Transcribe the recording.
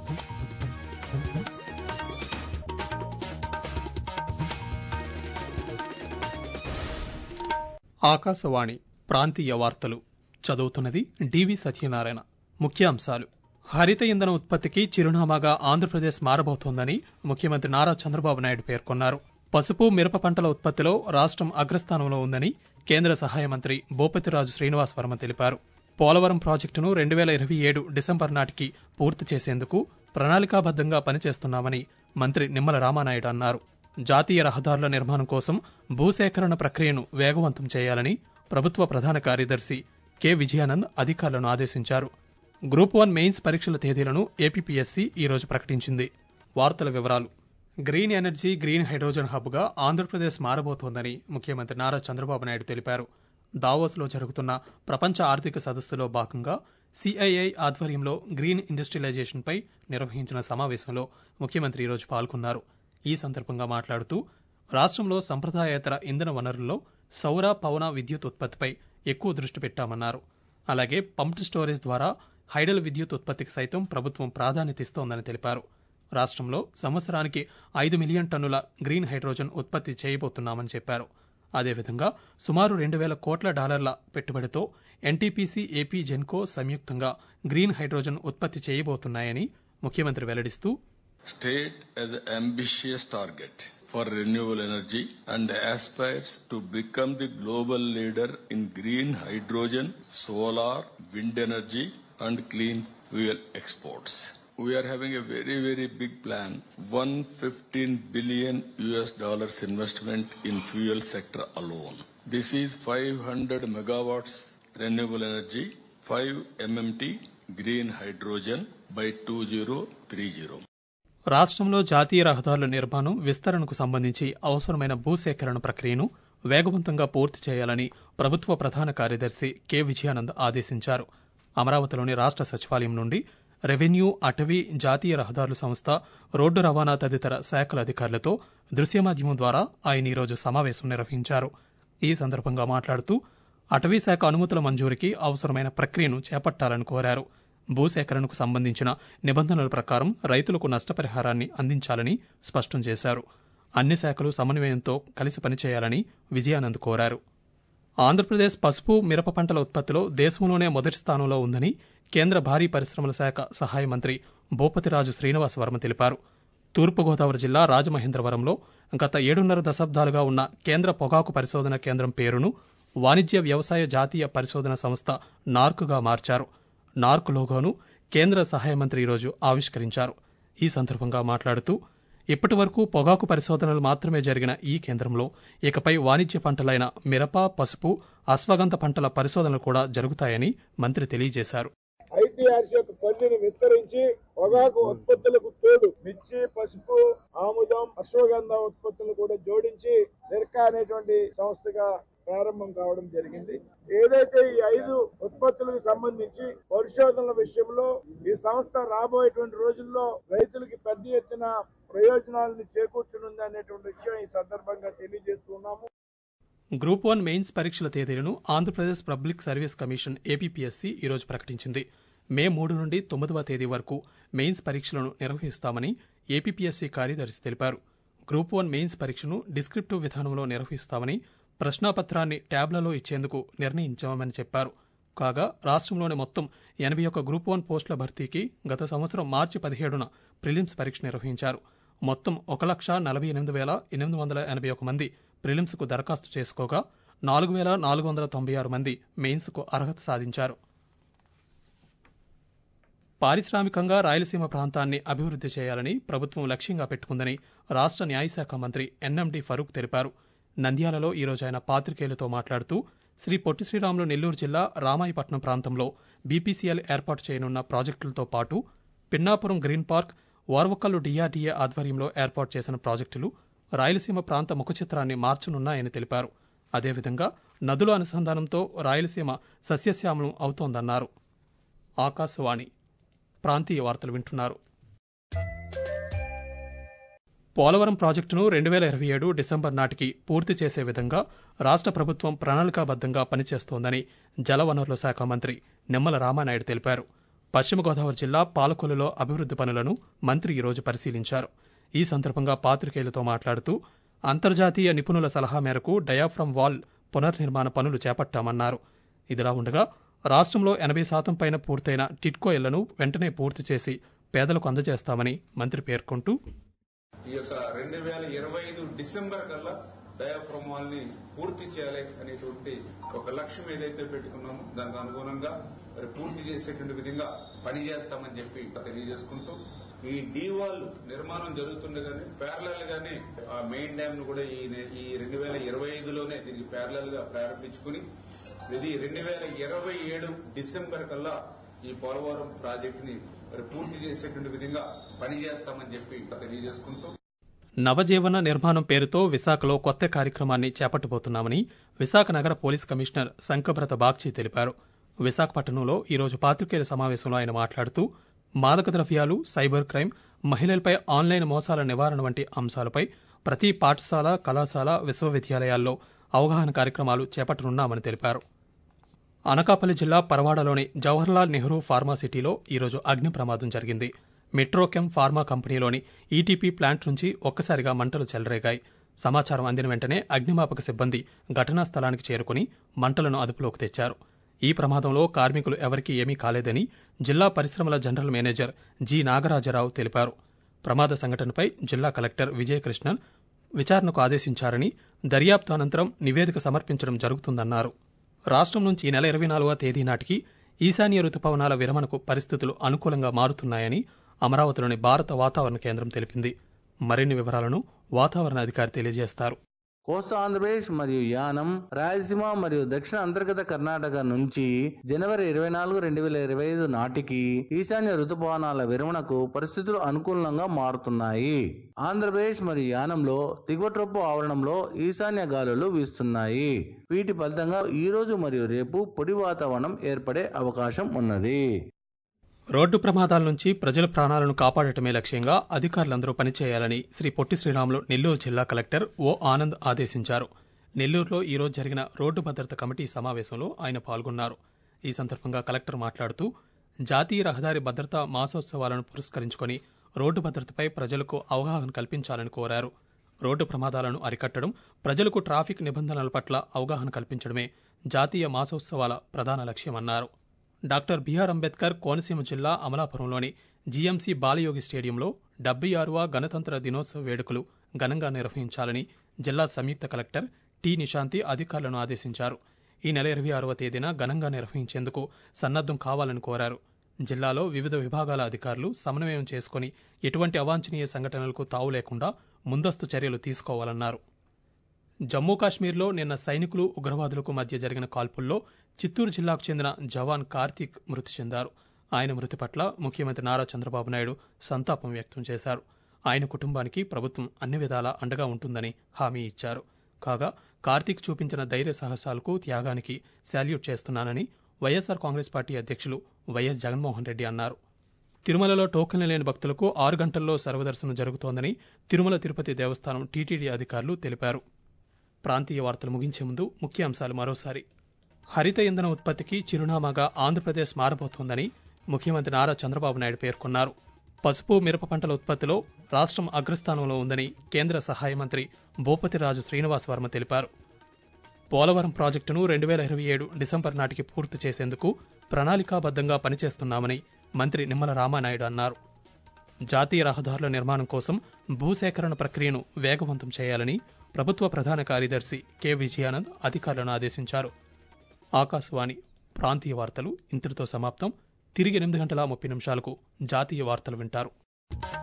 ఆకాశవాణి ప్రాంతీయ వార్తలు చదువుతున్నది డివి సత్యనారాయణ ముఖ్యాంశాలు హరిత ఇంధన ఉత్పత్తికి చిరునామాగా ఆంధ్రప్రదేశ్ మారబోతోందని ముఖ్యమంత్రి నారా చంద్రబాబు నాయుడు పేర్కొన్నారు పసుపు మిరప పంటల ఉత్పత్తిలో రాష్ట్రం అగ్రస్థానంలో ఉందని కేంద్ర సహాయ మంత్రి భూపతిరాజు శ్రీనివాస్ వర్మ తెలిపారు పోలవరం ప్రాజెక్టును రెండు వేల ఇరవై ఏడు డిసెంబర్ నాటికి పూర్తి చేసేందుకు ప్రణాళికాబద్దంగా పనిచేస్తున్నామని మంత్రి నిమ్మల రామానాయుడు అన్నారు జాతీయ రహదారుల నిర్మాణం కోసం భూసేకరణ ప్రక్రియను వేగవంతం చేయాలని ప్రభుత్వ ప్రధాన కార్యదర్శి కె విజయానంద్ అధికారులను ఆదేశించారు గ్రూప్ వన్ మెయిన్స్ పరీక్షల తేదీలను ఏపీపీఎస్సీ ఈరోజు ప్రకటించింది వార్తల వివరాలు గ్రీన్ ఎనర్జీ గ్రీన్ హైడ్రోజన్ హబ్గా ఆంధ్రప్రదేశ్ మారబోతోందని ముఖ్యమంత్రి నారా చంద్రబాబు నాయుడు తెలిపారు దావోస్లో జరుగుతున్న ప్రపంచ ఆర్థిక సదస్సులో భాగంగా సిఐఐ ఆధ్వర్యంలో గ్రీన్ ఇండస్ట్రియలైజేషన్పై నిర్వహించిన సమావేశంలో ముఖ్యమంత్రి ఈరోజు పాల్గొన్నారు ఈ సందర్భంగా మాట్లాడుతూ రాష్ట్రంలో సంప్రదాయేతర ఇంధన వనరుల్లో సౌర పవన విద్యుత్ ఉత్పత్తిపై ఎక్కువ దృష్టి పెట్టామన్నారు అలాగే పంప్డ్ స్టోరేజ్ ద్వారా హైడల్ విద్యుత్ ఉత్పత్తికి సైతం ప్రభుత్వం ప్రాధాన్యతిస్తోందని తెలిపారు రాష్ట్రంలో సంవత్సరానికి ఐదు మిలియన్ టన్నుల గ్రీన్ హైడ్రోజన్ ఉత్పత్తి చేయబోతున్నామని చెప్పారు అదేవిధంగా సుమారు రెండు వేల కోట్ల డాలర్ల పెట్టుబడితో ఎన్టీపీసీ ఏపీ జెన్కో సంయుక్తంగా గ్రీన్ హైడ్రోజన్ ఉత్పత్తి చేయబోతున్నాయని ముఖ్యమంత్రి వెల్లడిస్తూ state as an ambitious target for renewable energy and aspires to become the global leader in green hydrogen, solar, wind energy and clean fuel exports. We are having a very, very big plan. 115 billion US dollars investment in fuel sector alone. This is 500 megawatts renewable energy, 5 MMT green hydrogen by 2030. రాష్ట్రంలో జాతీయ రహదారుల నిర్మాణం విస్తరణకు సంబంధించి అవసరమైన భూసేకరణ ప్రక్రియను వేగవంతంగా పూర్తి చేయాలని ప్రభుత్వ ప్రధాన కార్యదర్శి కె విజయానంద్ ఆదేశించారు అమరావతిలోని రాష్ట్ర సచివాలయం నుండి రెవెన్యూ అటవీ జాతీయ రహదారుల సంస్థ రోడ్డు రవాణా తదితర శాఖల అధికారులతో దృశ్య మాధ్యమం ద్వారా ఆయన ఈరోజు సమావేశం నిర్వహించారు ఈ సందర్భంగా మాట్లాడుతూ అటవీ శాఖ అనుమతుల మంజూరికి అవసరమైన ప్రక్రియను చేపట్టాలని కోరారు భూసేకరణకు సంబంధించిన నిబంధనల ప్రకారం రైతులకు నష్టపరిహారాన్ని అందించాలని స్పష్టం చేశారు అన్ని శాఖలు సమన్వయంతో కలిసి పనిచేయాలని విజయానంద్ కోరారు ఆంధ్రప్రదేశ్ పసుపు మిరప పంటల ఉత్పత్తిలో దేశంలోనే మొదటి స్థానంలో ఉందని కేంద్ర భారీ పరిశ్రమల శాఖ సహాయ మంత్రి భూపతిరాజు శ్రీనివాస్ వర్మ తెలిపారు తూర్పుగోదావరి జిల్లా రాజమహేంద్రవరంలో గత ఏడున్నర దశాబ్దాలుగా ఉన్న కేంద్ర పొగాకు పరిశోధన కేంద్రం పేరును వాణిజ్య వ్యవసాయ జాతీయ పరిశోధన సంస్థ నార్కుగా మార్చారు నార్క్ లోగోను కేంద్ర సహాయ మంత్రి ఈరోజు ఆవిష్కరించారు ఈ సందర్భంగా మాట్లాడుతూ ఇప్పటి వరకు పొగాకు పరిశోధనలు మాత్రమే జరిగిన ఈ కేంద్రంలో ఇకపై వాణిజ్య పంటలైన మిరప పసుపు అశ్వగంధ పంటల పరిశోధనలు కూడా జరుగుతాయని మంత్రి తెలియజేశారు ఐటీఆర్సీ యొక్క పరిధిని విస్తరించి పొగాకు ఉత్పత్తులకు తోడు మిర్చి పసుపు ఆముదం అశ్వగంధ ఉత్పత్తులను కూడా జోడించి నిర్కా అనేటువంటి సంస్థగా ప్రారంభం కావడం జరిగింది ఏదైతే ఈ ఐదు ఉత్పత్తులకు సంబంధించి పరిశోధనల విషయంలో ఈ సంస్థ రాబోయేటువంటి రోజుల్లో రైతులకి పెద్ద ఎత్తున ప్రయోజనాలను చేకూర్చనుంది అనేటువంటి విషయం ఈ సందర్భంగా తెలియజేస్తున్నాము గ్రూప్ వన్ మెయిన్స్ పరీక్షల తేదీలను Andhra Pradesh public service commission APPSC ఈరోజు ప్రకటించింది మే మూడు నుండి తొమ్మిదవ తేదీ వరకు మెయిన్స్ పరీక్షలను నిర్వహిస్తామని ఏపీపీఎస్సీ కార్యదర్శి తెలిపారు గ్రూప్ వన్ మెయిన్స్ పరీక్షను డిస్క్రిప్టివ్ విధానంలో నిర్వహిస్తామని ప్రశ్నాపత్రాన్ని ట్యాబ్లలో ఇచ్చేందుకు నిర్ణయించామని చెప్పారు కాగా రాష్ట్రంలోని మొత్తం ఎనభై ఒక్క గ్రూప్ వన్ పోస్టుల భర్తీకి గత సంవత్సరం మార్చి పదిహేడున ప్రిలిమ్స్ పరీక్ష నిర్వహించారు మొత్తం ఒక లక్ష నలభై ఎనిమిది వేల ఎనిమిది వందల ఎనభై ఒక మంది ప్రిలిమ్స్కు దరఖాస్తు చేసుకోగా నాలుగు వేల నాలుగు వందల తొంభై ఆరు మంది మెయిన్స్కు అర్హత సాధించారు పారిశ్రామికంగా రాయలసీమ ప్రాంతాన్ని అభివృద్ధి చేయాలని ప్రభుత్వం లక్ష్యంగా పెట్టుకుందని రాష్ట్ర న్యాయశాఖ మంత్రి ఎన్ఎండి ఫరూక్ తెలిపారు నంద్యాలలో ఈరోజు ఆయన పాత్రికేయులతో మాట్లాడుతూ శ్రీ పొట్టి శ్రీరాములు నెల్లూరు జిల్లా రామాయపట్నం ప్రాంతంలో బీపీసీఎల్ ఏర్పాటు చేయనున్న ప్రాజెక్టులతో పాటు Pinnapuram green park Orvakallu DRDA ఆధ్వర్యంలో ఏర్పాటు చేసిన ప్రాజెక్టులు రాయలసీమ ప్రాంత ముఖచిత్రాన్ని మార్చనున్నాయని తెలిపారు అదేవిధంగా నదుల అనుసంధానంతో రాయలసీమ సస్యశ్యామలం అవుతోందన్నారు ఆకాశవాణి ప్రాంతీయ వార్తలు వింటున్నారు పోలవరం ప్రాజెక్టును రెండు వేల ఇరవై ఏడు డిసెంబర్ నాటికి పూర్తి చేసే విధంగా రాష్ట్ర ప్రభుత్వం ప్రణాళికాబద్దంగా పనిచేస్తోందని జలవనరుల శాఖ మంత్రి నిమ్మల రామానాయుడు తెలిపారు పశ్చిమ గోదావరి జిల్లా పాలకొల్లులో అభివృద్ధి పనులను మంత్రి ఈరోజు పరిశీలించారు ఈ సందర్భంగా పాత్రికేయులతో మాట్లాడుతూ అంతర్జాతీయ నిపుణుల సలహా మేరకు డయాఫ్రమ్ వాల్ పునర్నిర్మాణ పనులు చేపట్టామన్నారు ఇదిలా ఉండగా రాష్ట్రంలో ఎనభై శాతం పైన పూర్తయిన టిట్కో ఇళ్లను వెంటనే పూర్తి చేసి పేదలకు అందజేస్తామని మంత్రి పేర్కొంటూ ఈ యొక్క రెండు వేల ఇరవై ఐదు డిసెంబర్ కల్లా డయాఫ్రమాల్ ని పూర్తి చేయాలి అనేటువంటి ఒక లక్ష్యం ఏదైతే పెట్టుకున్నామో దానికి అనుగుణంగా మరి పూర్తి చేసేటువంటి విధంగా పనిచేస్తామని చెప్పి తెలియజేసుకుంటూ ఈ డీవాల్ నిర్మాణం జరుగుతుండగానే ప్యారలల్ గానే ఆ మెయిన్ డ్యామ్ ను కూడా ఈ నె- ఈ రెండు వేల ఇరవై ఐదులోనే దీనికి ప్యారలల్ గా ప్రారంభించుకుని ఇది రెండు వేల ఇరవై ఏడు డిసెంబర్ కల్లా ఈ పోలవరం ప్రాజెక్టు ని మరి పూర్తి చేసేటువంటి విధంగా పనిచేస్తామని చెప్పి తెలియజేసుకుంటూ నవజీవన నిర్మాణం పేరుతో విశాఖలో కొత్త కార్యక్రమాన్ని చేపట్టబోతున్నామని విశాఖ నగర పోలీస్ కమిషనర్ శంకభ్రత బాగ్చి తెలిపారు విశాఖపట్నంలో ఈరోజు పాత్రికేయుల సమావేశంలో ఆయన మాట్లాడుతూ మాదక ద్రవ్యాలు సైబర్ క్రైమ్ మహిళలపై ఆన్లైన్ మోసాల నివారణ వంటి అంశాలపై ప్రతి పాఠశాల కళాశాల విశ్వవిద్యాలయాల్లో అవగాహన కార్యక్రమాలు చేపట్టనున్నామని తెలిపారు అనకాపల్లి జిల్లా పరవాడలోని జవహర్లాల్ నెహ్రూ ఫార్మాసిటీలో ఈరోజు అగ్ని ప్రమాదం జరిగింది మెట్రోకెమ్ ఫార్మా కంపెనీలోని ఈటీపీ ప్లాంట్ నుంచి ఒక్కసారిగా మంటలు చెలరేగాయి సమాచారం అందిన వెంటనే అగ్నిమాపక సిబ్బంది ఘటనా స్థలానికి చేరుకుని మంటలను అదుపులోకి తెచ్చారు ఈ ప్రమాదంలో కార్మికులు ఎవరికీ ఏమీ కాలేదని జిల్లా పరిశ్రమల జనరల్ మేనేజర్ జి నాగరాజరావు తెలిపారు ప్రమాద సంఘటనపై జిల్లా కలెక్టర్ విజయకృష్ణన్ విచారణకు ఆదేశించారని దర్యాప్తు అనంతరం నివేదిక సమర్పించడం జరుగుతుందన్నారు రాష్ట్రం నుంచి ఈ నెల ఇరవై నాలుగవ తేదీ నాటికి ఈశాన్య రుతుపవనాల విరమణకు పరిస్థితులు అనుకూలంగా మారుతున్నాయని అమరావతిలోని భారత వాతావరణ కేంద్రం తెలిపింది మరిన్ని వివరాలను వాతావరణ అధికారి తెలియజేస్తారు కోస్తా ఆంధ్రప్రదేశ్ మరియు యానం రాయలసీమ మరియు దక్షిణ అంతర్గత కర్ణాటక నుంచి జనవరి ఇరవై నాలుగు రెండు వేల ఇరవై ఐదు నాటికి ఈశాన్య ఋతుపవనాల విరమణకు పరిస్థితులు అనుకూలంగా మారుతున్నాయి ఆంధ్రప్రదేశ్ మరియు యానంలో దిగువట్రొప్పు ఆవరణంలో ఈశాన్య గాలులు వీస్తున్నాయి వీటి ఫలితంగా ఈ రోజు మరియు రేపు పొడి వాతావరణం ఏర్పడే అవకాశం ఉన్నది రోడ్డు ప్రమాదాల నుంచి ప్రజల ప్రాణాలను కాపాడటమే లక్ష్యంగా అధికారులందరూ పనిచేయాలని శ్రీ పొట్టి శ్రీరాములు నెల్లూరు జిల్లా కలెక్టర్ ఓ ఆనంద్ ఆదేశించారు నెల్లూరులో ఈరోజు జరిగిన రోడ్డు భద్రత కమిటీ సమావేశంలో ఆయన పాల్గొన్నారు ఈ సందర్భంగా కలెక్టర్ మాట్లాడుతూ జాతీయ రహదారి భద్రతా మాసోత్సవాలను పురస్కరించుకొని రోడ్డు భద్రతపై ప్రజలకు అవగాహన కల్పించాలని కోరారు రోడ్డు ప్రమాదాలను అరికట్టడం ప్రజలకు ట్రాఫిక్ నిబంధనల పట్ల అవగాహన కల్పించడమే జాతీయ మాసోత్సవాల ప్రధాన లక్ష్యమన్నారు డాక్టర్ బిఆర్ అంబేద్కర్ కోనసీమ జిల్లా అమలాపురంలోని జీఎంసీ బాలయోగి స్టేడియంలో డెబ్బై ఆరవ గణతంత్ర దినోత్సవ వేడుకలు ఘనంగా నిర్వహించాలని జిల్లా సంయుక్త కలెక్టర్ టి నిశాంతి అధికారులను ఆదేశించారు ఈ నెల ఇరవై ఆరవ తేదీన ఘనంగా నిర్వహించేందుకు సన్నద్దం కావాలని కోరారు జిల్లాలో వివిధ విభాగాల అధికారులు సమన్వయం చేసుకుని ఎటువంటి అవాంఛనీయ సంఘటనలకు తావు లేకుండా ముందస్తు చర్యలు తీసుకోవాలన్నారు జమ్మూ కాశ్మీర్లో నిన్న సైనికులు ఉగ్రవాదులకు మధ్య జరిగిన కాల్పుల్లో చిత్తూరు జిల్లాకు చెందిన జవాన్ కార్తీక్ మృతి చెందారు ఆయన మృతి పట్ల ముఖ్యమంత్రి నారా చంద్రబాబు నాయుడు సంతాపం వ్యక్తం చేశారు ఆయన కుటుంబానికి ప్రభుత్వం అన్ని విధాలా అండగా ఉంటుందని హామీ ఇచ్చారు కాగా కార్తీక్ చూపించిన ధైర్య సాహసాలకు త్యాగానికి శాల్యూట్ చేస్తున్నానని వైఎస్సార్ కాంగ్రెస్ పార్టీ అధ్యక్షులు వైఎస్ జగన్మోహన్ రెడ్డి అన్నారు తిరుమలలో టోకెన్లు లేని భక్తులకు ఆరు గంటల్లో సర్వదర్శనం జరుగుతోందని తిరుమల తిరుపతి దేవస్థానం టీటీడీ అధికారులు తెలిపారు ప్రాంతీయ వార్తలు ముగించే ముందు ముఖ్య అంశాలు మరోసారి హరిత ఇంధన ఉత్పత్తికి చిరునామాగా ఆంధ్రప్రదేశ్ మారబోతోందని ముఖ్యమంత్రి నారా చంద్రబాబు నాయుడు పేర్కొన్నారు పసుపు మిరప పంటల ఉత్పత్తిలో రాష్ట్రం అగ్రస్థానంలో ఉందని కేంద్ర సహాయ మంత్రి భూపతిరాజు శ్రీనివాస్ వర్మ తెలిపారు పోలవరం ప్రాజెక్టును రెండు వేల ఇరవై ఏడు డిసెంబర్ నాటికి పూర్తి చేసేందుకు ప్రణాళికాబద్ధంగా పనిచేస్తున్నామని మంత్రి నిమ్మల రామానాయుడు అన్నారు జాతీయ రహదారుల నిర్మాణం కోసం భూసేకరణ ప్రక్రియను వేగవంతం చేయాలని ప్రభుత్వ ప్రధాన కార్యదర్శి కె విజయానంద్ అధికారులను ఆదేశించారు ఆకాశవాణి ప్రాంతీయ వార్తలు ఇంతటితో సమాప్తం తిరిగి ఎనిమిది గంటల ముప్పై నిమిషాలకు జాతీయ వార్తలు వింటారు